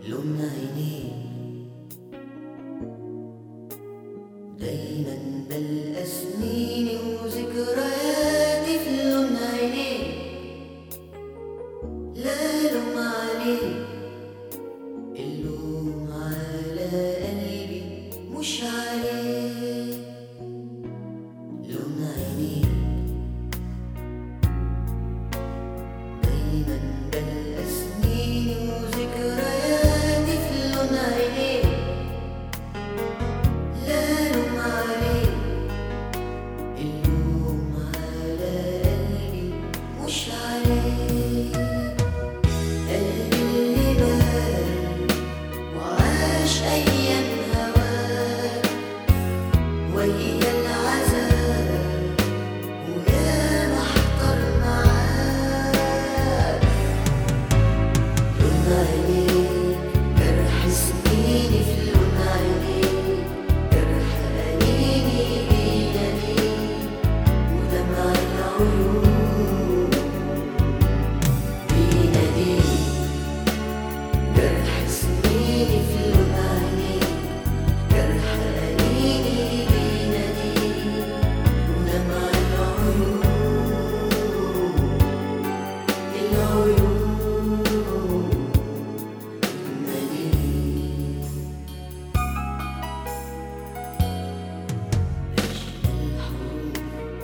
لون عينيك دايما بلقى سنيني وذكرياتي في لون عينيك لا لوم عليك اللوم على قلبي مش عليك لون عينيك دايما بلقى سنيني وذكرياتي في لون عينيك لا لوم عليك اللوم على قلبي مش عليك قلبي اللي بال وعاش أيام هواك ويا العذاب ويا محضر معاك لون عينيك جرح سنيني في لون عينيك جرح أنيني بيناديك ودمع العيون بيناديك جرح سنيني في لون عينيك جرح أنيني بيناديك ودمع العيون العيون بتناديك أجمل الحروف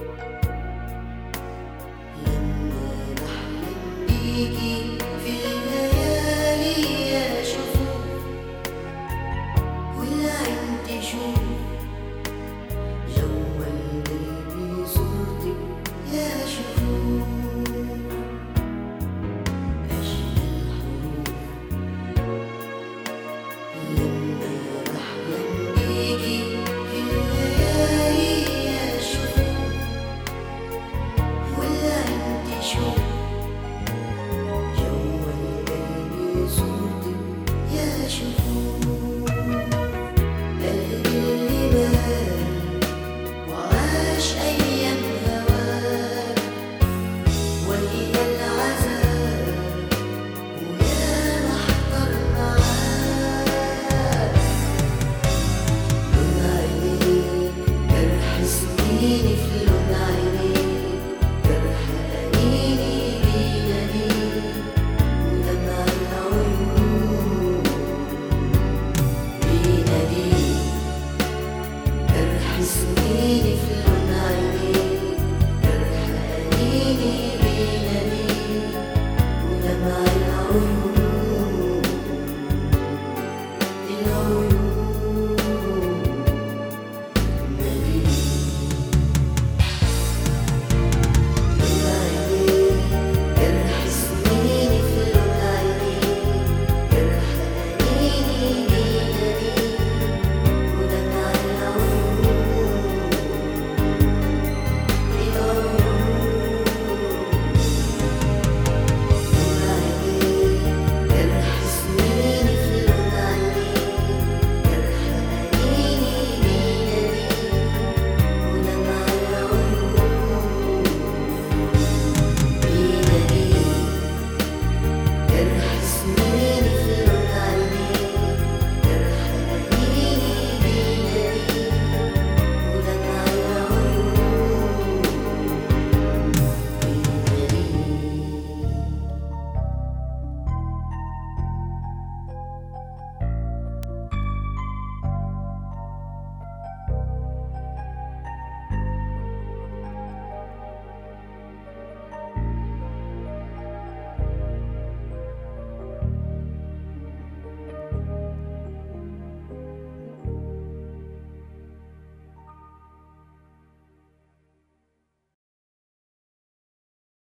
لما بحلم بيكي في الليالي يا شفوف والعين تشوف جوا قلبي صورتك يا شفوف أجمل الحروف لما بحلم بيكي في الليالي يا شفوف والعين تشوف